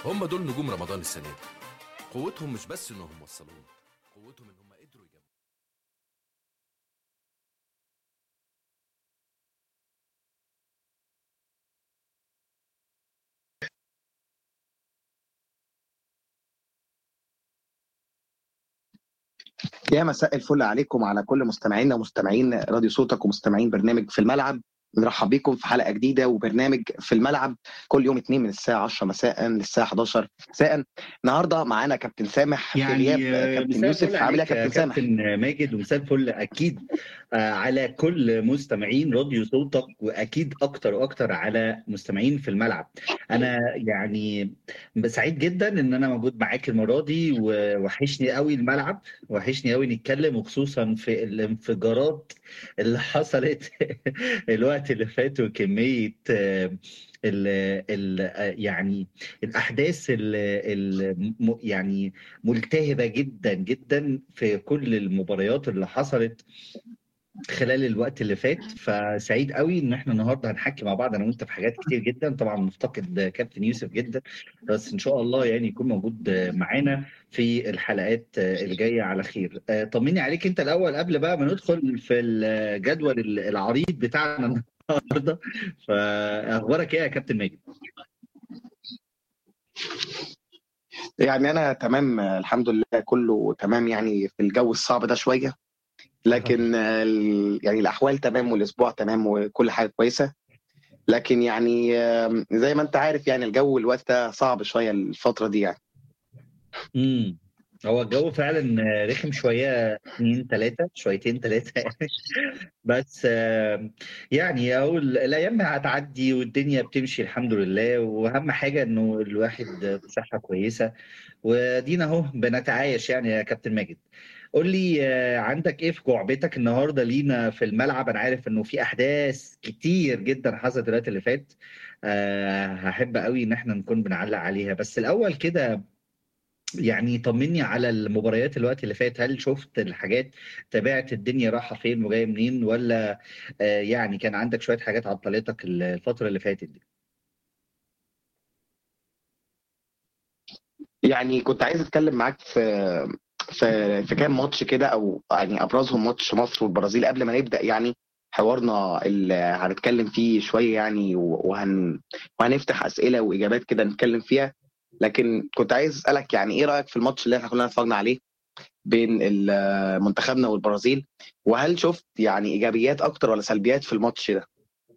هم دول نجوم رمضان السنة دي قوتهم مش بس انهم وصلونا قوتهم ان هم قدروا يجمعوا يا مساء الفل عليكم على كل مستمعينا ومستمعين راديو صوتك ومستمعين برنامج في الملعب بنرحب بيكم في حلقه جديده وبرنامج في الملعب كل يوم اثنين من الساعه 10 مساء للساعه 11 مساء النهارده معانا كابتن سامح في يعني غياب آه، كابتن مساء يوسف الفل عامل ايه يا عليك كابتن يا سامح؟ كابتن ماجد ومساء الفل اكيد آه، على كل مستمعين راديو صوتك واكيد اكتر واكتر على مستمعين في الملعب انا يعني سعيد جدا ان انا موجود معاك المره دي ووحشني قوي الملعب وحشني قوي نتكلم وخصوصا في الانفجارات اللي حصلت الوقت اللي فات وكميه آه، ال ال يعني الاحداث ال ال يعني ملتهبه جدا جدا في كل المباريات اللي حصلت خلال الوقت اللي فات فسعيد قوي ان احنا النهارده هنحكي مع بعض انا وانت في حاجات كتير جدا طبعا مفتقد كابتن يوسف جدا بس ان شاء الله يعني يكون موجود معانا في الحلقات اللي جايه على خير آه، طمني عليك انت الاول قبل بقى ما ندخل في الجدول العريض بتاعنا النهارده فاخبارك ايه يا كابتن ماجد يعني انا تمام الحمد لله كله تمام يعني في الجو الصعب ده شويه لكن آه، ال- يعني الاحوال تمام والاسبوع تمام وكل حاجه كويسه لكن يعني آه، زي ما انت عارف يعني الجو الوقت ده صعب شويه الفتره دي يعني امم هو الجو فعلا رخم شويه اتنين تلاته شويتين تلاته يعني بس آه، يعني اهو ال- الايام هتعدي والدنيا بتمشي الحمد لله واهم حاجه انه الواحد بصحه كويسه ودينا اهو بنتعايش يعني يا كابتن ماجد قول لي آه، عندك ايه في جعبتك النهارده لينا في الملعب انا عارف انه في احداث كتير جدا حصلت الوقت اللي فات آه، هحب قوي ان احنا نكون بنعلق عليها بس الاول كده يعني طمني على المباريات الوقت اللي فات هل شفت الحاجات تابعت الدنيا رايحه فين وجايه منين ولا آه، يعني كان عندك شويه حاجات عطلتك الفتره اللي فاتت دي يعني كنت عايز اتكلم معاك في في في كام ماتش كده او يعني ابرزهم ماتش مصر والبرازيل قبل ما نبدا يعني حوارنا اللي هنتكلم فيه شويه يعني وهن وهنفتح اسئله واجابات كده نتكلم فيها لكن كنت عايز اسالك يعني ايه رايك في الماتش اللي احنا كلنا اتفرجنا عليه بين ال- منتخبنا والبرازيل وهل شفت يعني ايجابيات اكتر ولا سلبيات في الماتش ده؟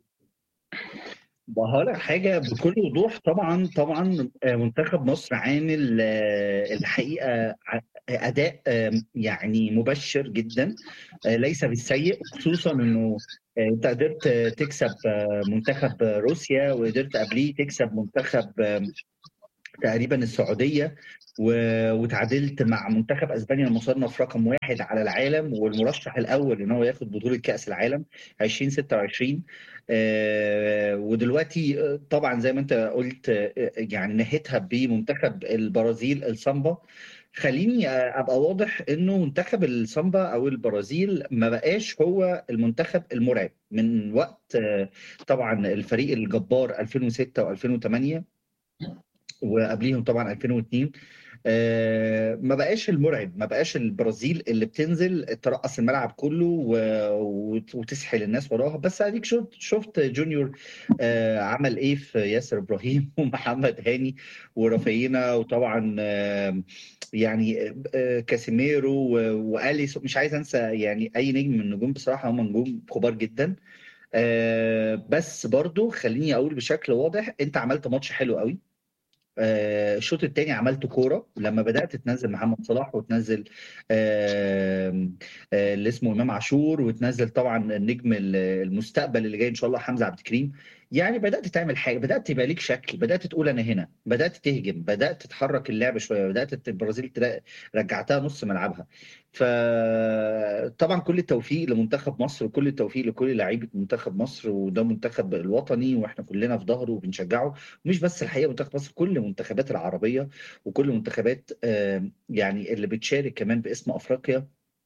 وهقول لك حاجه بكل وضوح طبعا طبعا آه، منتخب مصر عامل آه، الحقيقه ع- اداء آه، يعني مبشر جدا آه، ليس بالسيء خصوصا انه آه، انت قدرت آه، تكسب آه، منتخب روسيا وقدرت قبليه تكسب منتخب آه، تقريبا السعوديه و- وتعادلت مع منتخب اسبانيا المصنف رقم واحد على العالم والمرشح الاول ان هو ياخد بطوله كاس العالم 2026 آه، ودلوقتي آه، طبعا زي ما انت قلت آه، يعني نهيتها بمنتخب البرازيل السامبا خليني آه، ابقى واضح انه منتخب السامبا او البرازيل ما بقاش هو المنتخب المرعب من وقت آه، طبعا الفريق الجبار 2006 و2008 وقبليهم طبعا 2002 آه، ما بقاش المرعب ما بقاش البرازيل اللي بتنزل ترقص الملعب كله و- وت- وتسحل الناس وراها بس اديك شفت شفت جونيور آه، عمل ايه في ياسر ابراهيم ومحمد هاني ورافينا وطبعا آه، يعني آه، كاسيميرو و- واليسون مش عايز انسى يعني اي نجم من النجوم بصراحه هم نجوم كبار جدا آه، بس برضو خليني اقول بشكل واضح انت عملت ماتش حلو قوي آه، الشوط الثاني عملت كوره لما بدات تنزل محمد صلاح وتنزل آه، آه، اللي اسمه امام عاشور وتنزل طبعا النجم ال- المستقبل اللي جاي ان شاء الله حمزه عبد الكريم يعني بدات تعمل حاجه بدات يبقى ليك شكل بدات تقول انا هنا بدات تهجم بدات تتحرك اللعب شويه بدات البرازيل تلاقي- رجعتها نص ملعبها فطبعا كل التوفيق لمنتخب مصر وكل التوفيق لكل لعيبه منتخب مصر وده منتخب الوطني واحنا كلنا في ظهره وبنشجعه مش بس الحقيقه منتخب مصر كل المنتخبات العربيه وكل منتخبات آه، يعني اللي بتشارك كمان باسم افريقيا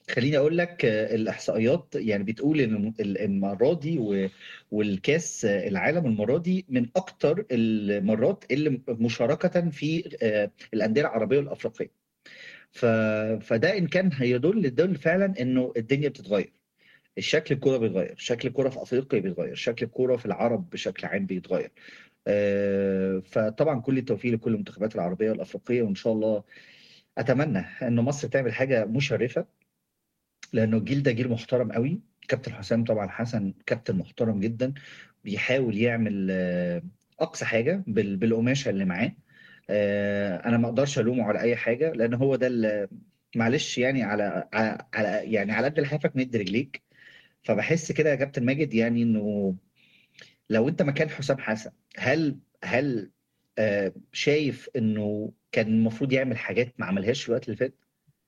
خليني اقول لك آه، الاحصائيات يعني بتقول ان ال- المره دي و- والكاس آه، العالم المره دي من اكتر المرات اللي مشاركه في آه، الانديه العربيه والافريقيه ف... فده ان كان هيدل يدل فعلا انه الدنيا بتتغير الشكل الكوره بيتغير شكل الكوره في افريقيا بيتغير شكل الكوره في العرب بشكل عام بيتغير آه، فطبعا كل التوفيق لكل المنتخبات العربيه والافريقيه وان شاء الله اتمنى ان مصر تعمل حاجه مشرفه لانه الجيل ده جيل محترم قوي كابتن حسام طبعا حسن كابتن محترم جدا بيحاول يعمل آه، اقصى حاجه بال- بالقماشه اللي معاه آه، انا ما اقدرش الومه على اي حاجه لان هو ده ال- معلش يعني على على على- يعني على قد لحافك مد رجليك فبحس كده يا كابتن ماجد يعني انه لو انت مكان حسام حسن هل هل آه، شايف انه كان المفروض يعمل حاجات ما عملهاش في الوقت اللي فات؟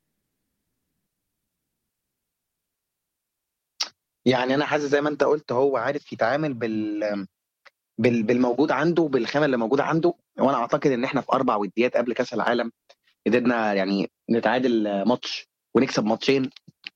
يعني انا حاسس زي ما انت قلت هو عارف يتعامل بال بال- بالموجود عنده بالخامه اللي موجوده عنده وانا اعتقد ان احنا في اربع وديات قبل كاس العالم قدرنا يعني نتعادل ماتش ونكسب ماتشين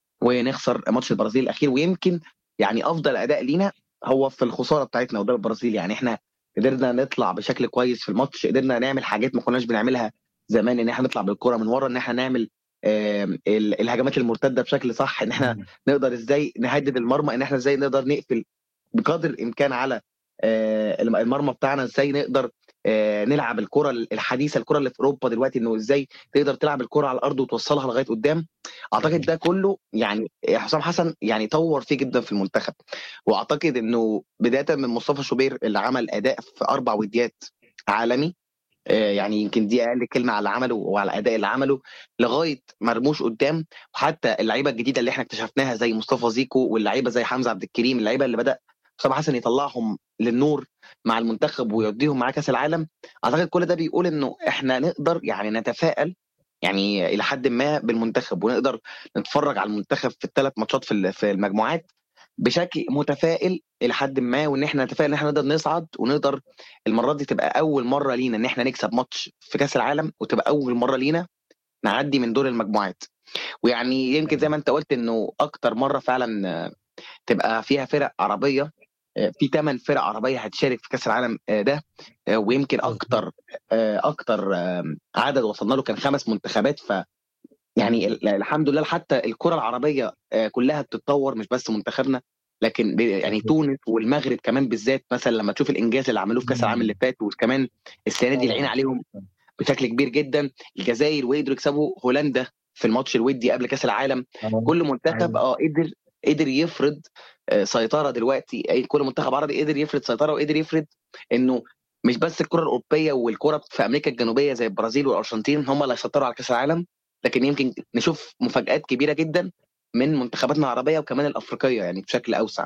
ونخسر ماتش البرازيل الاخير ويمكن يعني افضل اداء لينا هو في الخساره بتاعتنا قدام البرازيل يعني احنا قدرنا نطلع بشكل كويس في الماتش قدرنا نعمل حاجات ما كناش بنعملها زمان ان احنا نطلع بالكره من ورا ان احنا نعمل آم، ال- الهجمات المرتده بشكل صح ان احنا نقدر ازاي نهدد المرمى ان احنا ازاي نقدر نقفل بقدر الامكان على آه، الم- المرمى بتاعنا ازاي نقدر آه، نلعب الكره الحديثه الكره اللي في اوروبا دلوقتي انه ازاي تقدر تلعب الكره على الارض وتوصلها لغايه قدام اعتقد ده كله يعني حسام حسن يعني طور فيه جدا في المنتخب واعتقد انه بدايه من مصطفى شوبير اللي عمل اداء في اربع وديات عالمي آه، يعني يمكن دي اقل كلمه على عمله وعلى الاداء اللي عمله لغايه مرموش قدام وحتى اللعيبه الجديده اللي احنا اكتشفناها زي مصطفى زيكو واللعيبه زي حمزه عبد الكريم اللعيبه اللي بدا حسام حسن يطلعهم للنور مع المنتخب ويوديهم مع كاس العالم اعتقد كل ده بيقول انه احنا نقدر يعني نتفائل يعني الى حد ما بالمنتخب ونقدر نتفرج على المنتخب في الثلاث ماتشات في ال- في المجموعات بشكل متفائل الى حد ما وان احنا نتفائل ان احنا نقدر نصعد ونقدر المره دي تبقى اول مره لينا ان احنا نكسب ماتش في كاس العالم وتبقى اول مره لينا نعدي من دور المجموعات ويعني يمكن زي ما انت قلت انه اكتر مره فعلا آه، تبقى فيها فرق عربيه آه، في ثمان فرق عربيه هتشارك في كاس العالم آه، ده آه، ويمكن اكتر آه، اكتر آه، عدد وصلنا له كان خمس منتخبات ف يعني ال- الحمد لله حتى الكره العربيه آه، كلها بتتطور مش بس منتخبنا لكن ب- يعني تونس والمغرب كمان بالذات مثلا لما تشوف الانجاز اللي عملوه في كاس العالم اللي فات وكمان السنه دي العين عليهم بشكل كبير جدا الجزائر وقدروا يكسبوا هولندا في الماتش الودي قبل كاس العالم كل منتخب اه قدر قدر يفرض آه، سيطره دلوقتي أي كل منتخب عربي قدر يفرض سيطره وقدر يفرض انه مش بس الكره الاوروبيه والكره في امريكا الجنوبيه زي البرازيل والارجنتين هم اللي هيسيطروا على كاس العالم لكن يمكن نشوف مفاجات كبيره جدا من منتخباتنا العربيه وكمان الافريقيه يعني بشكل اوسع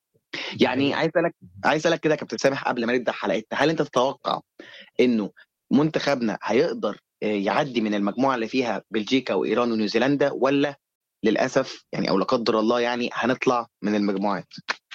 يعني عايز اسالك عايز اسالك كده يا كابتن سامح قبل ما نبدا حلقتنا هل انت تتوقع انه منتخبنا هيقدر آه، يعدي من المجموعه اللي فيها بلجيكا وايران ونيوزيلندا ولا للاسف يعني او لا قدر الله يعني هنطلع من المجموعات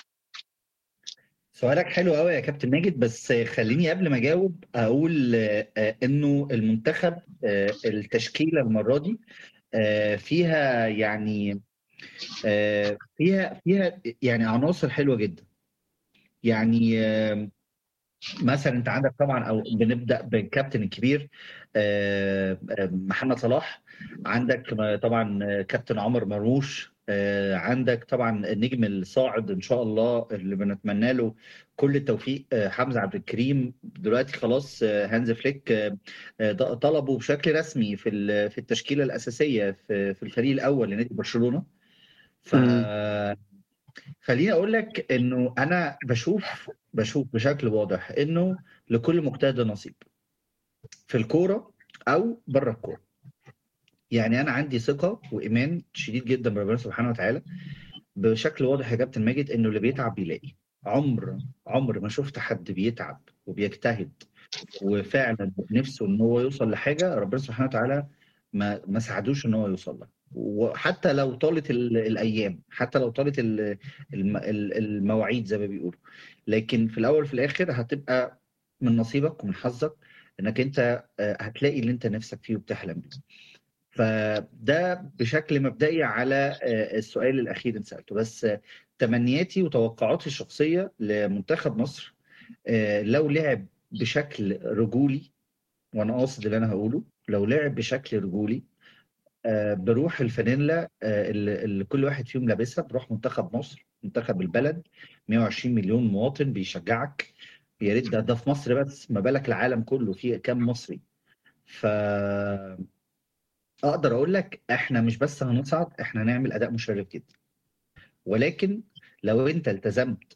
سؤالك حلو قوي يا كابتن ماجد بس خليني قبل ما اجاوب اقول آه، آه، انه المنتخب آه، التشكيله المره دي آه، فيها يعني آه، فيها فيها يعني عناصر حلوه جدا يعني آه، مثلا انت عندك طبعا او بنبدا بالكابتن الكبير آه، آه، محمد صلاح عندك طبعا كابتن عمر مرموش آه، عندك طبعا النجم الصاعد ان شاء الله اللي بنتمنى له كل التوفيق آه، حمزه عبد الكريم دلوقتي خلاص آه، هانز فليك آه، آه، طلبه بشكل رسمي في ال- في التشكيله الاساسيه في في الفريق الاول لنادي برشلونه ف خليني اقول لك انه انا بشوف بشوف بشكل واضح انه لكل مجتهد نصيب في الكوره او بره الكوره يعني انا عندي ثقه وايمان شديد جدا بربنا سبحانه وتعالى بشكل واضح يا كابتن ماجد انه اللي بيتعب بيلاقي عمر عمر ما شفت حد بيتعب وبيجتهد وفعلا نفسه ان هو يوصل لحاجه ربنا سبحانه وتعالى ما ما ساعدوش ان هو يوصل لها وحتى لو طالت ال- الايام حتى لو طالت ال- الم- ال- المواعيد زي ما بيقولوا لكن في الاول وفي الاخر هتبقى من نصيبك ومن حظك انك انت آه، هتلاقي اللي انت نفسك فيه وبتحلم بيه فده بشكل مبدئي على آه، السؤال الاخير اللي سالته بس آه، تمنياتي وتوقعاتي الشخصيه لمنتخب مصر آه، لو لعب بشكل رجولي وانا قاصد اللي انا هقوله لو لعب بشكل رجولي آه، بروح الفانيلا آه، اللي اللي كل واحد فيهم لابسها بروح منتخب مصر منتخب البلد 120 مليون مواطن بيشجعك يا ريت ده ده في مصر بس ما بالك العالم كله فيه كام مصري ف اقدر اقول لك احنا مش بس هنصعد احنا هنعمل اداء مشرف جدا ولكن لو انت التزمت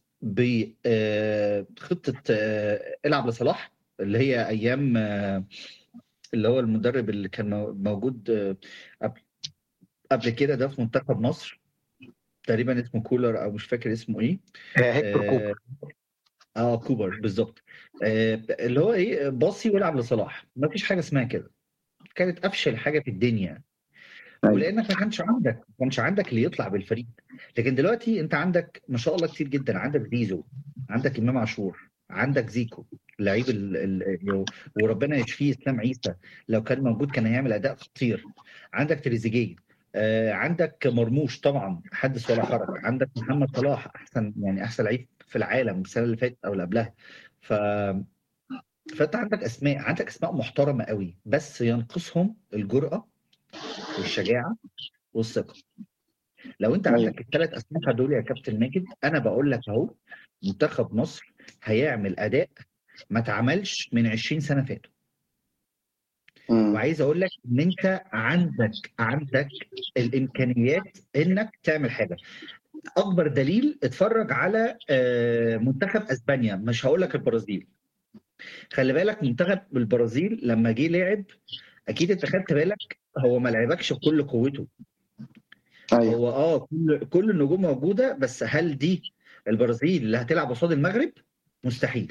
بخطه العب لصلاح اللي هي ايام آه، اللي هو المدرب اللي كان مو- موجود آه، قبل قبل كده ده في منتخب مصر تقريبا اسمه كولر او مش فاكر اسمه ايه آه، هيكتور كوبر اه اه كوبر بالظبط آه اللي هو ايه باصي والعب لصلاح ما فيش حاجه اسمها كده كانت افشل حاجه في الدنيا أيوة. ولانك ما كانش عندك ما كانش عندك اللي يطلع بالفريق لكن دلوقتي انت عندك ما شاء الله كتير جدا عندك زيزو عندك امام عاشور عندك زيكو لعيب ال... ال... وربنا يشفيه اسلام عيسى لو كان موجود كان هيعمل اداء خطير عندك تريزيجيه آه عندك مرموش طبعا حدث ولا حرج عندك محمد صلاح احسن يعني احسن لعيب في العالم السنه اللي فاتت او اللي قبلها ف فانت عندك اسماء عندك اسماء محترمه قوي بس ينقصهم الجرأه والشجاعه والثقه لو انت أيوة. عندك الثلاث اسماء دول يا كابتن ماجد انا بقول لك اهو منتخب مصر هيعمل اداء ما اتعملش من 20 سنه فاتوا مم. وعايز اقول لك ان انت عندك عندك الامكانيات انك تعمل حاجه اكبر دليل اتفرج على آه، منتخب اسبانيا مش هقول لك البرازيل خلي بالك منتخب البرازيل لما جه لعب اكيد انت خدت بالك هو ما لعبكش بكل قوته ايوه هو اه كل كل النجوم موجوده بس هل دي البرازيل اللي هتلعب قصاد المغرب؟ مستحيل.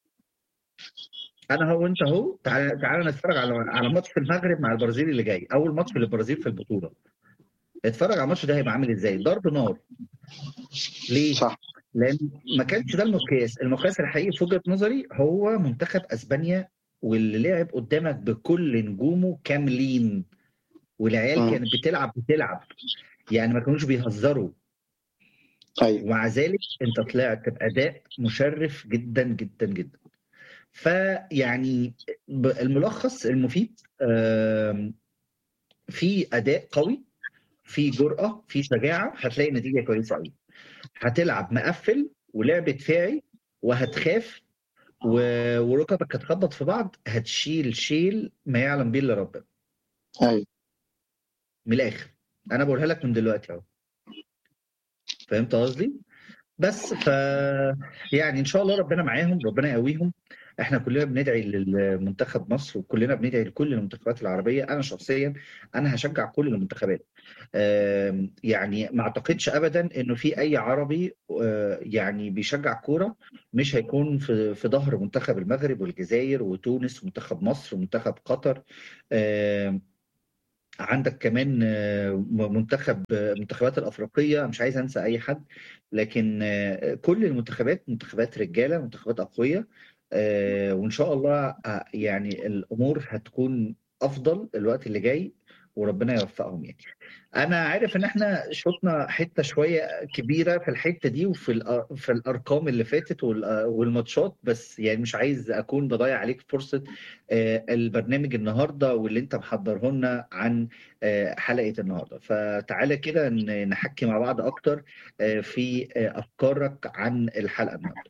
انا هو انت اهو تعالى تعالى نتفرج على على ماتش في المغرب مع البرازيل اللي جاي، اول ماتش للبرازيل في البطوله. اتفرج على الماتش ده هيبقى عامل ازاي؟ ضرب نار. ليه؟ صح لان ما كانش ده المقياس، المقياس الحقيقي في وجهه نظري هو منتخب اسبانيا واللي لعب قدامك بكل نجومه كاملين والعيال مم. كانت بتلعب بتلعب يعني ما كانوش بيهزروا ايوه ومع ذلك انت طلعت باداء مشرف جدا جدا جدا فيعني ب- الملخص المفيد آم، في اداء قوي في جرأة في شجاعة هتلاقي نتيجة كويسة قوي هتلعب مقفل ولعب دفاعي وهتخاف و- وركبك هتخبط في بعض هتشيل شيل ما يعلم به الا ربنا ايوه من الاخر انا بقولها لك من دلوقتي اهو فهمت قصدي بس ف يعني ان شاء الله ربنا معاهم ربنا يقويهم احنا كلنا بندعي للمنتخب مصر وكلنا بندعي لكل المنتخبات العربيه انا شخصيا انا هشجع كل المنتخبات آم، يعني ما اعتقدش ابدا انه في اي عربي آه، يعني بيشجع كوره مش هيكون في في ظهر منتخب المغرب والجزائر وتونس ومنتخب مصر ومنتخب قطر آم، عندك كمان آه، منتخب المنتخبات الافريقيه مش عايز انسى اي حد لكن آه، كل المنتخبات منتخبات رجاله منتخبات اقوياء آه، وان شاء الله آه، يعني الامور هتكون افضل الوقت اللي جاي وربنا يوفقهم يعني انا عارف ان احنا شطنا حته شويه كبيره في الحته دي وفي الأ- في الارقام اللي فاتت وال- والماتشات بس يعني مش عايز اكون بضيع عليك فرصه آه، البرنامج النهارده واللي انت محضره لنا عن آه، حلقه النهارده فتعالى كده ن- نحكي مع بعض اكتر آه، في آه، افكارك عن الحلقه النهارده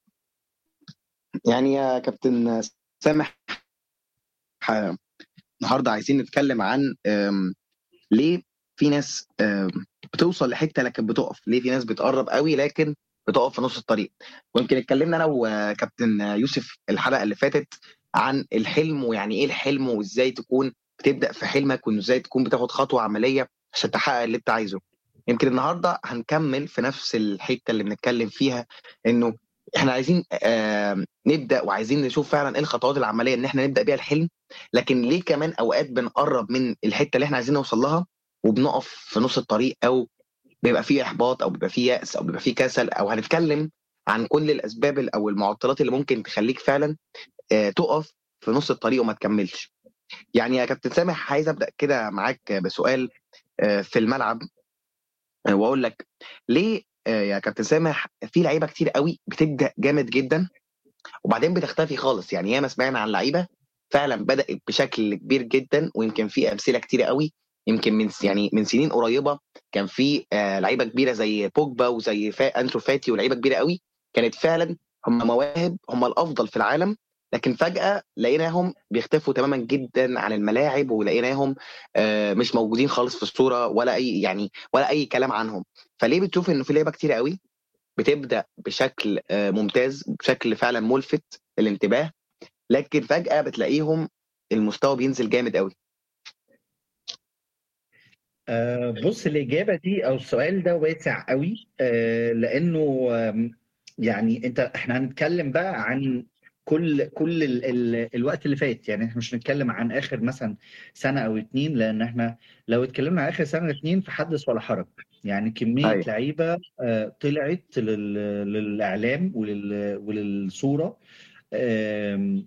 يعني يا كابتن سامح ح- النهارده عايزين نتكلم عن أم، ليه في ناس أم، بتوصل لحته لكن بتقف ليه في ناس بتقرب قوي لكن بتقف في نص الطريق ويمكن اتكلمنا انا وكابتن يوسف الحلقه اللي فاتت عن الحلم ويعني ايه الحلم وازاي تكون بتبدا في حلمك وانه ازاي تكون بتاخد خطوه عمليه عشان تحقق اللي انت عايزه يمكن النهارده هنكمل في نفس الحته اللي بنتكلم فيها انه احنا عايزين آه نبدا وعايزين نشوف فعلا ايه الخطوات العمليه ان احنا نبدا بيها الحلم لكن ليه كمان اوقات بنقرب من الحته اللي احنا عايزين نوصل لها وبنقف في نص الطريق او بيبقى فيه احباط او بيبقى فيه يأس او بيبقى فيه كسل او هنتكلم عن كل الاسباب او المعطلات اللي ممكن تخليك فعلا آه تقف في نص الطريق وما تكملش يعني يا كابتن سامح عايز ابدا كده معاك بسؤال آه، في الملعب آه، واقول لك ليه آه، يا كابتن سامح في لعيبه كتير قوي بتبدا جامد جدا وبعدين بتختفي خالص يعني ياما سمعنا عن لعيبه فعلا بدات بشكل كبير جدا ويمكن في امثله كتير قوي يمكن من يعني من سنين قريبه كان في آه، لعيبه كبيره زي بوجبا وزي فا انترو فاتي ولعيبه كبيره قوي كانت فعلا هم مواهب هم الافضل في العالم لكن فجاه لقيناهم بيختفوا تماما جدا عن الملاعب ولقيناهم آه، مش موجودين خالص في الصوره ولا اي يعني ولا اي كلام عنهم فليه بتشوف انه في لعيبه كتير قوي بتبدا بشكل آه، ممتاز بشكل فعلا ملفت للانتباه لكن فجاه بتلاقيهم المستوى بينزل جامد قوي آه، بص الإجابة دي أو السؤال ده واسع قوي آه، لأنه آم، يعني أنت إحنا هنتكلم بقى عن كل كل ال ال الوقت اللي فات يعني إحنا مش هنتكلم عن آخر مثلا سنة أو اتنين لأن إحنا لو اتكلمنا عن آخر سنة اتنين فحدث ولا حرج يعني كمية ايوه لعيبة آه، طلعت لل- للإعلام ولل- وللصورة آم،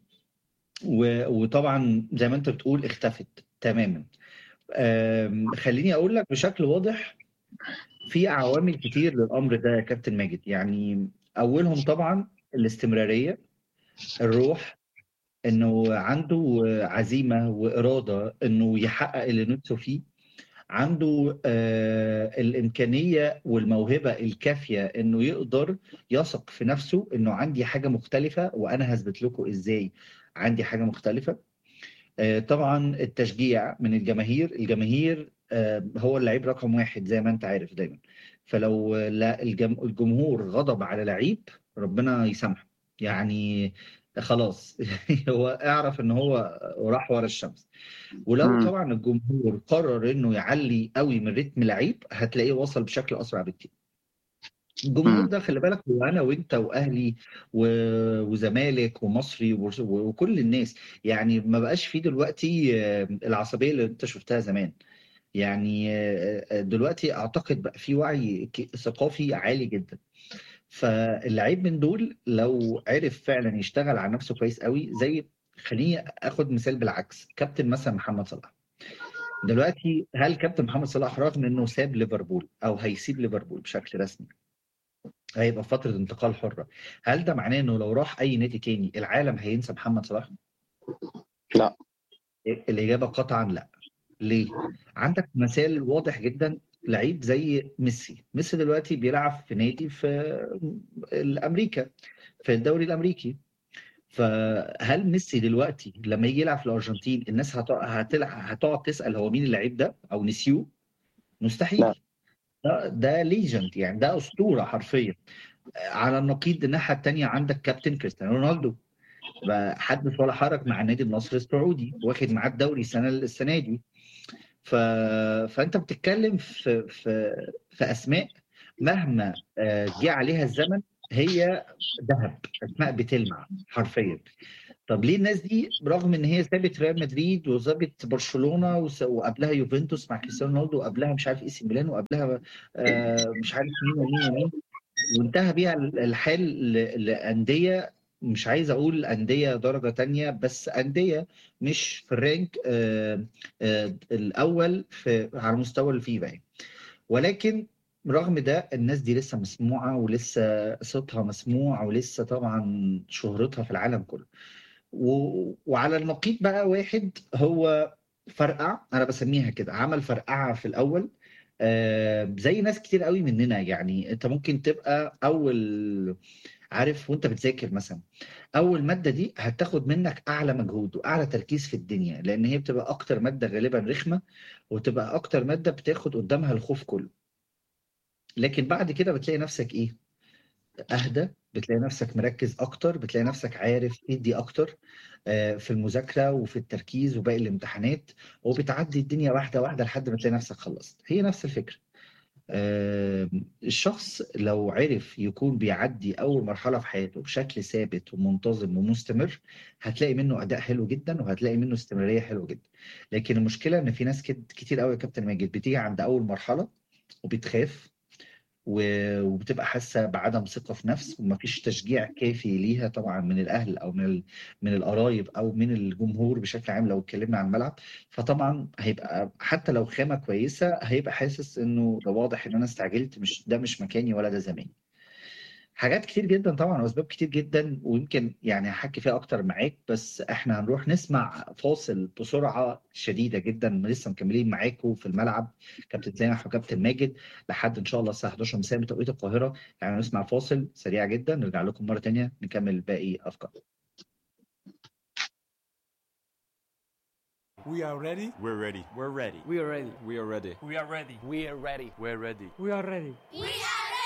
و- وطبعا زي ما أنت بتقول اختفت تماما آم، خليني اقول لك بشكل واضح في عوامل كتير للامر ده يا كابتن ماجد يعني اولهم طبعا الاستمراريه الروح انه عنده عزيمه واراده انه يحقق اللي نفسه فيه عنده آه الامكانيه والموهبه الكافيه انه يقدر يثق في نفسه انه عندي حاجه مختلفه وانا هثبت لكم ازاي عندي حاجه مختلفه آه، طبعا التشجيع من الجماهير الجماهير آه، هو اللعيب رقم واحد زي ما انت عارف دايما فلو لا الجم- الجمهور غضب على لعيب ربنا يسامحه يعني خلاص هو اعرف ان هو راح ورا الشمس ولو امم طبعا الجمهور قرر انه يعلي قوي من رتم لعيب هتلاقيه وصل بشكل اسرع بكتير الجمهور امم ده خلي بالك هو انا وانت واهلي و- وزمالك ومصري وبرش- وكل الناس يعني ما بقاش في دلوقتي آه، العصبيه اللي انت شفتها زمان يعني آه، آه، دلوقتي اعتقد بقى في وعي ك- ثقافي عالي جدا فاللعيب من دول لو عرف فعلا يشتغل على نفسه كويس قوي زي خليني اخد مثال بالعكس كابتن مثلا محمد صلاح دلوقتي هل كابتن محمد صلاح رغم انه ساب ليفربول او هيسيب ليفربول بشكل رسمي هيبقى في فترة انتقال حرة هل ده معناه انه لو راح اي نادي تاني العالم هينسى محمد صلاح؟ لا الإجابة قطعا لا ليه؟ عندك مثال واضح جدا لعيب زي ميسي ميسي دلوقتي بيلعب في نادي في أمريكا في الدوري الأمريكي فهل ميسي دلوقتي لما يجي يلعب في الأرجنتين الناس هتقع- هتلع- هتقعد تسأل هو مين اللعيب ده أو نسيوه؟ لا مستحيل ده ده ليجند يعني ده أسطورة حرفيا على النقيض الناحية التانية عندك كابتن كريستيانو رونالدو بقى حدث ولا حرج مع نادي النصر السعودي واخد معاه الدوري السنة السنة دي ف... فأنت بتتكلم في في في أسماء مهما آه، جه عليها الزمن هي ذهب أسماء بتلمع حرفيا طب ليه الناس دي رغم ان هي سابت ريال مدريد وسابت برشلونه وس- وقبلها يوفنتوس مع كريستيانو رونالدو وقبلها مش عارف اي سي ميلان وقبلها آه، مش عارف مين ومين ومين وانتهى بيها الحال ل- لأندية مش عايز أقول أندية درجة تانية بس أندية مش في الرانك آه، آه، الأول في على مستوى الفيفا يعني. ولكن رغم ده الناس دي لسه مسموعة ولسه صوتها مسموع ولسه طبعا شهرتها في العالم كله و... وعلى النقيض بقى واحد هو فرقع انا بسميها كده عمل فرقعه في الاول آه زي ناس كتير قوي مننا يعني انت ممكن تبقى اول عارف وانت بتذاكر مثلا اول ماده دي هتاخد منك اعلى مجهود واعلى تركيز في الدنيا لان هي بتبقى اكتر ماده غالبا رخمه وتبقى اكتر ماده بتاخد قدامها الخوف كله لكن بعد كده بتلاقي نفسك ايه اهدى بتلاقي نفسك مركز اكتر بتلاقي نفسك عارف تدي اكتر آه، في المذاكره وفي التركيز وباقي الامتحانات وبتعدي الدنيا واحده واحده لحد ما تلاقي نفسك خلصت هي نفس الفكره آه، الشخص لو عرف يكون بيعدي اول مرحله في حياته بشكل ثابت ومنتظم ومستمر هتلاقي منه اداء حلو جدا وهتلاقي منه استمراريه حلوه جدا لكن المشكله ان في ناس كت- كتير قوي يا كابتن ماجد بتيجي عند اول مرحله وبتخاف و- وبتبقى حاسه بعدم ثقه في نفس ومفيش تشجيع كافي ليها طبعا من الاهل او من ال- من القرايب او من الجمهور بشكل عام لو اتكلمنا عن الملعب فطبعا هيبقى حتى لو خامه كويسه هيبقى حاسس انه ده واضح ان انا استعجلت مش ده مش مكاني ولا ده زماني حاجات كتير جدا طبعا واسباب كتير جدا ويمكن يعني هحكي فيها اكتر معاك بس احنا هنروح نسمع فاصل بسرعه شديده جدا لسه مكملين معاكم في الملعب كابتن سامح وكابتن ماجد لحد ان شاء الله الساعه 11 مساء بتوقيت القاهره يعني نسمع فاصل سريع جدا نرجع لكم مره تانية نكمل باقي افكار We are ready. We're ready. We're ready. We are ready. We are ready. We are ready. We are ready. We're ready. We are ready. We